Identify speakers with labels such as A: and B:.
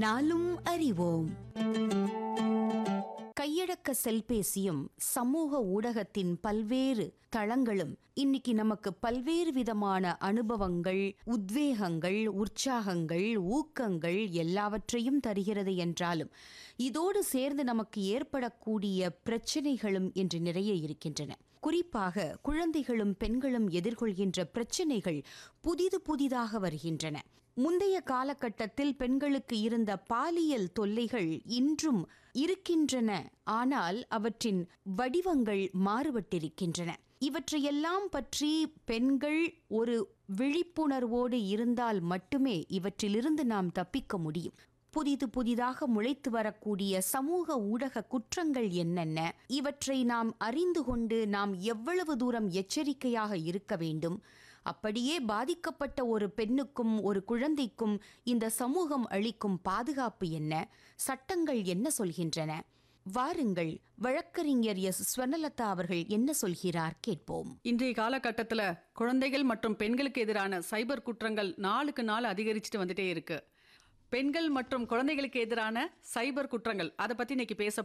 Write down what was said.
A: நாளும் அறிவோம் கையடக்க செல்பேசியும் சமூக ஊடகத்தின் பல்வேறு தளங்களும் இன்னைக்கு நமக்கு பல்வேறு விதமான அனுபவங்கள் உத்வேகங்கள் உற்சாகங்கள் ஊக்கங்கள் எல்லாவற்றையும் தருகிறது என்றாலும் இதோடு சேர்ந்து நமக்கு ஏற்படக்கூடிய பிரச்சனைகளும் இன்று நிறைய இருக்கின்றன குறிப்பாக குழந்தைகளும் பெண்களும் எதிர்கொள்கின்ற பிரச்சனைகள் புதிது புதிதாக வருகின்றன முந்தைய காலகட்டத்தில் பெண்களுக்கு இருந்த பாலியல் தொல்லைகள் இன்றும் இருக்கின்றன ஆனால் அவற்றின் வடிவங்கள் மாறுபட்டிருக்கின்றன இவற்றையெல்லாம் பற்றி பெண்கள் ஒரு விழிப்புணர்வோடு இருந்தால் மட்டுமே இவற்றிலிருந்து நாம் தப்பிக்க முடியும் புதிது புதிதாக முளைத்து வரக்கூடிய சமூக ஊடக குற்றங்கள் என்னென்ன இவற்றை நாம் அறிந்து கொண்டு நாம் எவ்வளவு தூரம் எச்சரிக்கையாக இருக்க வேண்டும் அப்படியே பாதிக்கப்பட்ட ஒரு பெண்ணுக்கும் ஒரு குழந்தைக்கும் இந்த சமூகம் அளிக்கும் பாதுகாப்பு என்ன சட்டங்கள் என்ன சொல்கின்றன வாருங்கள் வழக்கறிஞர் எஸ் ஸ்வர்ணலதா அவர்கள் என்ன சொல்கிறார் கேட்போம்
B: இன்றைய காலகட்டத்தில் குழந்தைகள் மற்றும் பெண்களுக்கு எதிரான சைபர் குற்றங்கள் நாளுக்கு நாள் அதிகரிச்சுட்டு வந்துட்டே இருக்கு பெண்கள் மற்றும் குழந்தைகளுக்கு எதிரான சைபர் குற்றங்கள் அதை பத்தி இன்னைக்கு பேச